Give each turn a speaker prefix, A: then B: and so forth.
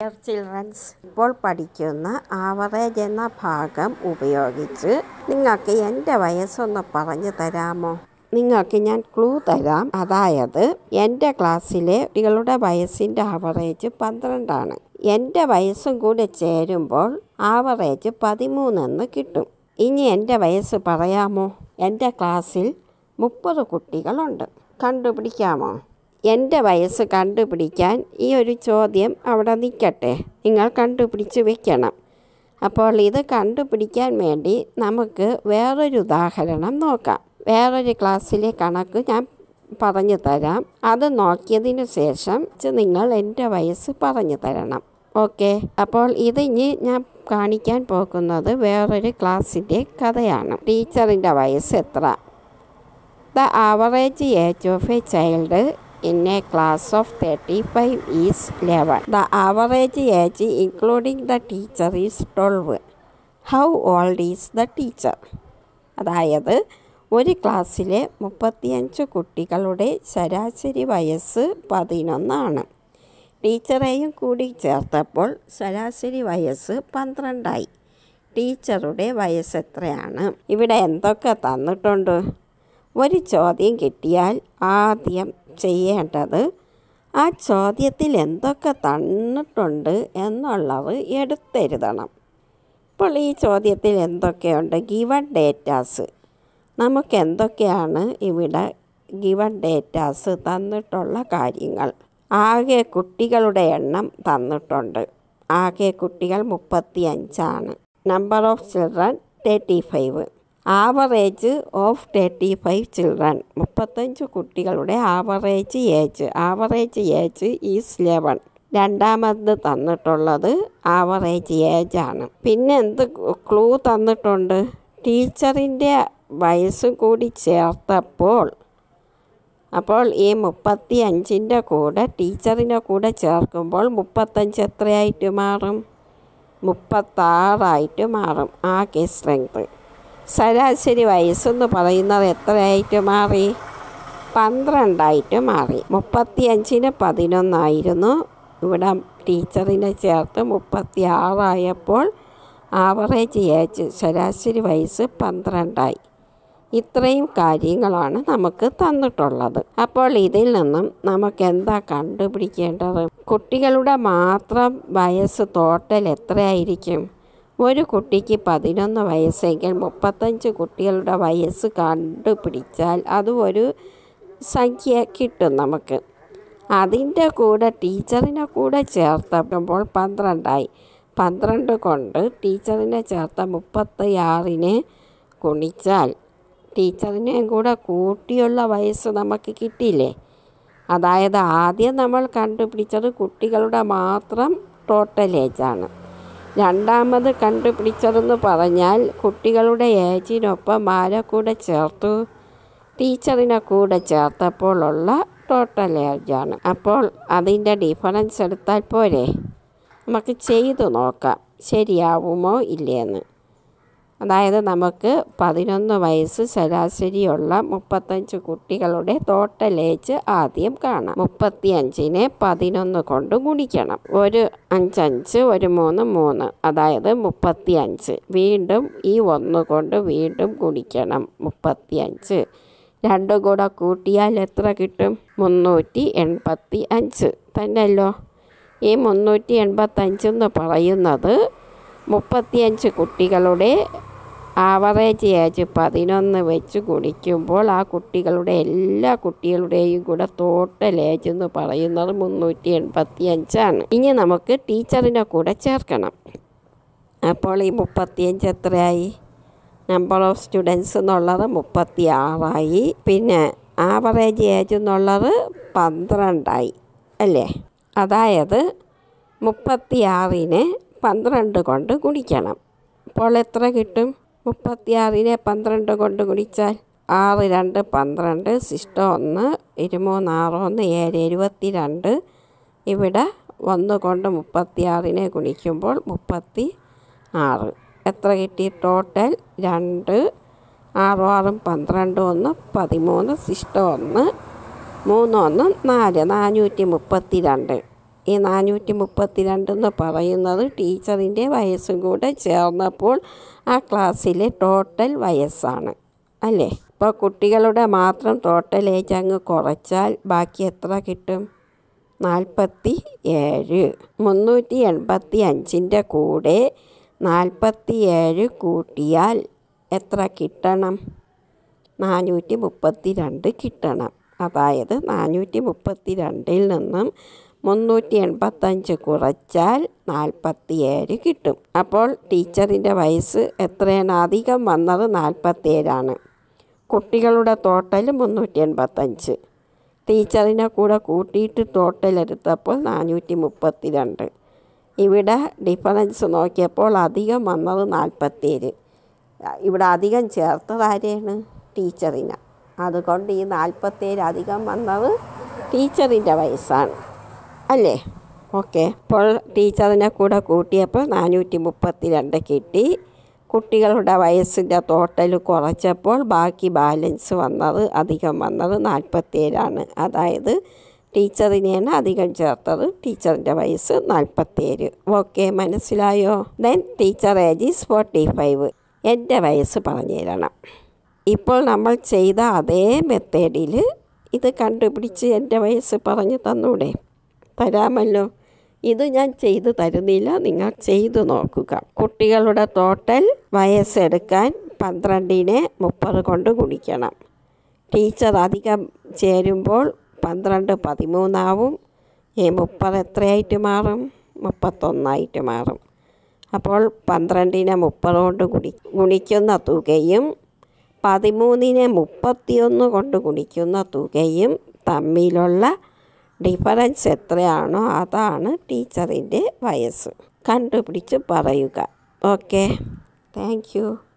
A: Dear children's ഇപ്പോൾ പഠിക്കുന്ന average എന്ന ഭാഗം ഉപയോഗിച്ച് നിങ്ങൾക്ക് എൻ്റെ വയസ്സൊന്ന് പറഞ്ഞു തരാമോ നിങ്ങൾക്ക് ഞാൻ ക്ലൂ തരാം അതായത് എൻ്റെ ക്ലാസ്സിലെ കുട്ടികളുടെ വയസ്സിൻ്റെ ആവറേജ് പന്ത്രണ്ടാണ് എൻ്റെ വയസ്സും കൂടെ ചേരുമ്പോൾ ആവറേജ് പതിമൂന്നെന്ന് കിട്ടും ഇനി എൻ്റെ വയസ്സ് പറയാമോ എൻ്റെ ക്ലാസ്സിൽ മുപ്പത് കുട്ടികളുണ്ട് കണ്ടുപിടിക്കാമോ എൻ്റെ വയസ്സ് കണ്ടുപിടിക്കാൻ ഈ ഒരു ചോദ്യം അവിടെ നിൽക്കട്ടെ നിങ്ങൾ കണ്ടുപിടിച്ച് വെക്കണം അപ്പോൾ ഇത് കണ്ടുപിടിക്കാൻ വേണ്ടി നമുക്ക് വേറൊരു ഉദാഹരണം നോക്കാം വേറൊരു ക്ലാസ്സിലെ കണക്ക് ഞാൻ പറഞ്ഞു തരാം അത് നോക്കിയതിന് ശേഷം നിങ്ങൾ എൻ്റെ വയസ്സ് പറഞ്ഞു തരണം ഓക്കെ അപ്പോൾ ഇത് ഇനി ഞാൻ കാണിക്കാൻ പോകുന്നത് വേറൊരു ക്ലാസ്സിൻ്റെ കഥയാണ് ടീച്ചറിൻ്റെ വയസ്സ് എത്ര the average age of a child in a class of 35 is 11. The average age including the teacher is 12. How old is the teacher? അതായത് ഒരു ക്ലാസ്സിലെ മുപ്പത്തിയഞ്ച് കുട്ടികളുടെ ശരാശരി വയസ്സ് പതിനൊന്നാണ് ടീച്ചറെയും കൂടി ചേർത്തപ്പോൾ ശരാശരി വയസ്സ് പന്ത്രണ്ടായി ടീച്ചറുടെ വയസ്സ് എത്രയാണ് ഇവിടെ എന്തൊക്കെ തന്നിട്ടുണ്ട് ഒരു ചോദ്യം കിട്ടിയാൽ ആദ്യം ചെയ്യേണ്ടത് ആ ചോദ്യത്തിൽ എന്തൊക്കെ തന്നിട്ടുണ്ട് എന്നുള്ളത് എടുത്തെഴുതണം ഇപ്പോൾ ഈ ചോദ്യത്തിൽ എന്തൊക്കെയുണ്ട് ഗിവൺ ഡേറ്റാസ് നമുക്ക് എന്തൊക്കെയാണ് ഇവിടെ ഗിവൺ ഡേറ്റാസ് തന്നിട്ടുള്ള കാര്യങ്ങൾ ആകെ കുട്ടികളുടെ എണ്ണം തന്നിട്ടുണ്ട് ആകെ കുട്ടികൾ മുപ്പത്തി അഞ്ചാണ് number of children thirty five average of thirty five children മുപ്പത്തഞ്ച് കുട്ടികളുടെ average age average age is eleven രണ്ടാമത് തന്നിട്ടുള്ളത് ആവറേജ് ഏജ് ആണ് പിന്നെ എന്ത് ക്ലൂ തന്നിട്ടുണ്ട് ടീച്ചറിൻ്റെ വയസ്സും കൂടി ചേർത്തപ്പോൾ അപ്പോൾ ഈ മുപ്പത്തി അഞ്ചിൻ്റെ കൂടെ ടീച്ചറിൻ്റെ കൂടെ ചേർക്കുമ്പോൾ മുപ്പത്തഞ്ച് എത്രയായിട്ട് മാറും മുപ്പത്താറായിട്ട് മാറും ആകെ സ്ട്രെങ്ത് ശരാശരി വയസ്സെന്ന് പറയുന്നത് എത്രയായിട്ട് മാറി പന്ത്രണ്ടായിട്ട് മാറി മുപ്പത്തി അഞ്ചിന് പതിനൊന്നായിരുന്നു ഇവിടെ ടീച്ചറിനെ ചേർത്ത് മുപ്പത്തി ആറായപ്പോൾ ആവറേജ് ഏജ് ശരാശരി വയസ്സ് പന്ത്രണ്ടായി ഇത്രയും കാര്യങ്ങളാണ് നമുക്ക് തന്നിട്ടുള്ളത് അപ്പോൾ ഇതിൽ നിന്നും നമുക്ക് എന്താ കണ്ടുപിടിക്കേണ്ടത് കുട്ടികളുടെ മാത്രം വയസ്സ് ടോട്ടൽ എത്രയായിരിക്കും ഒരു കുട്ടിക്ക് പതിനൊന്ന് വയസ്സെങ്കിൽ മുപ്പത്തഞ്ച് കുട്ടികളുടെ വയസ്സ് കണ്ടുപിടിച്ചാൽ അത് ഒരു സംഖ്യ കിട്ടും നമുക്ക് അതിൻ്റെ കൂടെ ടീച്ചറിനെ കൂടെ ചേർത്തപ്പോൾ പന്ത്രണ്ടായി പന്ത്രണ്ട് കൊണ്ട് ടീച്ചറിനെ ചേർത്ത മുപ്പത്തി ആറിനെ ഗുണിച്ചാൽ ടീച്ചറിനെയും കൂടെ കൂട്ടിയുള്ള വയസ്സ് നമുക്ക് കിട്ടിയില്ലേ അതായത് ആദ്യം നമ്മൾ കണ്ടുപിടിച്ചത് കുട്ടികളുടെ മാത്രം ടോട്ടൽ ഏജാണ് രണ്ടാമത് കണ്ടുപിടിച്ചതെന്ന് പറഞ്ഞാൽ കുട്ടികളുടെ ഏജിനൊപ്പം ആരെ കൂടെ ചേർത്തു ടീച്ചറിനെ കൂടെ ചേർത്തപ്പോഴുള്ള ടോട്ടൽ ഏജാണ് അപ്പോൾ അതിൻ്റെ ഡിഫറൻസ് എടുത്താൽ പോരെ നമുക്ക് ചെയ്തു നോക്കാം ശരിയാവുമോ ഇല്ലയെന്ന് അതായത് നമുക്ക് പതിനൊന്ന് വയസ്സ് ശരാശരിയുള്ള മുപ്പത്തഞ്ച് കുട്ടികളുടെ ടോട്ടൽ ഏജ് ആദ്യം കാണാം മുപ്പത്തി അഞ്ചിനെ പതിനൊന്ന് കൊണ്ട് ഗുണിക്കണം ഒരു അഞ്ചഞ്ച് ഒരു മൂന്ന് മൂന്ന് അതായത് മുപ്പത്തി അഞ്ച് വീണ്ടും ഈ ഒന്ന് കൊണ്ട് വീണ്ടും ഗുണിക്കണം മുപ്പത്തി അഞ്ച് രണ്ടും കൂടെ കൂട്ടിയാൽ എത്ര കിട്ടും മുന്നൂറ്റി എൺപത്തി അഞ്ച് തന്നെയല്ലോ ഈ മുന്നൂറ്റി എൺപത്തഞ്ചെന്ന് പറയുന്നത് മുപ്പത്തിയഞ്ച് കുട്ടികളുടെ ആവറേജ് ഏജ് പതിനൊന്ന് വെച്ച് ഗുണിക്കുമ്പോൾ ആ കുട്ടികളുടെ എല്ലാ കുട്ടികളുടെയും കൂടെ ടോട്ടൽ ഏജ് എന്ന് പറയുന്നത് മുന്നൂറ്റി എൺപത്തി അഞ്ചാണ് ഇനി നമുക്ക് ടീച്ചറിൻ്റെ കൂടെ ചേർക്കണം അപ്പോൾ ഈ മുപ്പത്തിയഞ്ച് എത്രയായി നമ്പർ ഓഫ് സ്റ്റുഡൻസ് എന്നുള്ളത് മുപ്പത്തി ആറായി പിന്നെ ആവറേജ് ഏജ് എന്നുള്ളത് പന്ത്രണ്ടായി അല്ലേ അതായത് മുപ്പത്തി ആറിനെ പന്ത്രണ്ട് കൊണ്ട് ഗുണിക്കണം അപ്പോൾ എത്ര കിട്ടും മുപ്പത്തിയാറിനെ പന്ത്രണ്ട് കൊണ്ട് ഗുണിച്ചാൽ ആറ് രണ്ട് പന്ത്രണ്ട് സിസ്റ്റം ഒന്ന് ഇരുമൂന്ന് ആറ് ഒന്ന് ഏഴ് ഇരുപത്തി രണ്ട് ഇവിടെ ഒന്ന് കൊണ്ട് മുപ്പത്തിയാറിനെ ഗുണിക്കുമ്പോൾ മുപ്പത്തി ആറ് എത്ര കിട്ടി ടോട്ടൽ രണ്ട് ആറും ആറും പന്ത്രണ്ട് ഒന്ന് പതിമൂന്ന് സിസ്റ്റം ഒന്ന് മൂന്ന് ഒന്ന് നാല് നാനൂറ്റി മുപ്പത്തി രണ്ട് ഈ നാനൂറ്റി മുപ്പത്തി രണ്ടെന്ന് പറയുന്നത് ടീച്ചറിൻ്റെ വയസ്സും കൂടെ ചേർന്നപ്പോൾ ആ ക്ലാസ്സിലെ ടോട്ടൽ വയസ്സാണ് അല്ലേ ഇപ്പോൾ കുട്ടികളുടെ മാത്രം ടോട്ടൽ ഏജ് അങ്ങ് കുറച്ചാൽ ബാക്കി എത്ര കിട്ടും നാൽപ്പത്തി ഏഴ് മുന്നൂറ്റി എൺപത്തി അഞ്ചിൻ്റെ കൂടെ നാൽപ്പത്തി ഏഴ് കൂട്ടിയാൽ എത്ര കിട്ടണം നാനൂറ്റി മുപ്പത്തി രണ്ട് കിട്ടണം അതായത് നാനൂറ്റി മുപ്പത്തി രണ്ടിൽ നിന്നും മുന്നൂറ്റി എൺപത്തഞ്ച് കുറച്ചാൽ നാൽപ്പത്തി ഏഴ് കിട്ടും അപ്പോൾ ടീച്ചറിൻ്റെ വയസ്സ് എത്രയാണ് അധികം വന്നത് നാൽപ്പത്തേഴാണ് കുട്ടികളുടെ ടോട്ടൽ മുന്നൂറ്റി എൺപത്തഞ്ച് ടീച്ചറിനെ കൂടെ കൂട്ടിയിട്ട് ടോട്ടൽ എടുത്തപ്പോൾ നാനൂറ്റി മുപ്പത്തി രണ്ട് ഇവിടെ ഡിഫറൻസ് നോക്കിയപ്പോൾ അധികം വന്നത് നാൽപ്പത്തേഴ് ഇവിടെ അധികം ചേർത്തത് ആരെയാണ് ടീച്ചറിന് അതുകൊണ്ട് ഈ നാൽപ്പത്തേഴ് അധികം വന്നത് ടീച്ചറിൻ്റെ വയസ്സാണ് അല്ലേ ഓക്കെ അപ്പോൾ ടീച്ചറിനെ കൂടെ കൂട്ടിയപ്പോൾ നാനൂറ്റി മുപ്പത്തി രണ്ട് കിട്ടി കുട്ടികളുടെ വയസ്സിൻ്റെ ടോട്ടൽ കുറച്ചപ്പോൾ ബാക്കി ബാലൻസ് വന്നത് അധികം വന്നത് നാൽപ്പത്തേഴാണ് അതായത് ടീച്ചറിനെയാണ് അധികം ചേർത്തത് ടീച്ചറിൻ്റെ വയസ്സ് നാൽപ്പത്തേഴ് ഓക്കെ മനസ്സിലായോ then teacher age is forty five എൻ്റെ വയസ്സ് പറഞ്ഞു തരണം ഇപ്പോൾ നമ്മൾ ചെയ്ത അതേ മെത്തേഡിൽ ഇത് കണ്ടുപിടിച്ച് എൻ്റെ വയസ്സ് പറഞ്ഞു തന്നൂടെ തരാമല്ലോ ഇത് ഞാൻ ചെയ്തു തരുന്നില്ല നിങ്ങൾ ചെയ്തു നോക്കുക കുട്ടികളുടെ ടോട്ടൽ വയസ്സെടുക്കാൻ പന്ത്രണ്ടിനെ മുപ്പത് കൊണ്ട് ഗുണിക്കണം ടീച്ചർ അധികം ചേരുമ്പോൾ പന്ത്രണ്ട് പതിമൂന്നാവും ഈ മുപ്പത് എത്രയായിട്ട് മാറും മുപ്പത്തൊന്നായിട്ട് മാറും അപ്പോൾ പന്ത്രണ്ടിനെ മുപ്പത് കൊണ്ട് ഗുണി ഗുണിക്കുന്ന തുകയും പതിമൂന്നിനെ മുപ്പത്തിയൊന്ന് കൊണ്ട് ഗുണിക്കുന്ന തുകയും തമ്മിലുള്ള ഡിഫറൻസ് എത്രയാണോ അതാണ് ടീച്ചറിൻ്റെ വയസ്സ് കണ്ടുപിടിച്ച് പറയുക ഓക്കെ താങ്ക് യു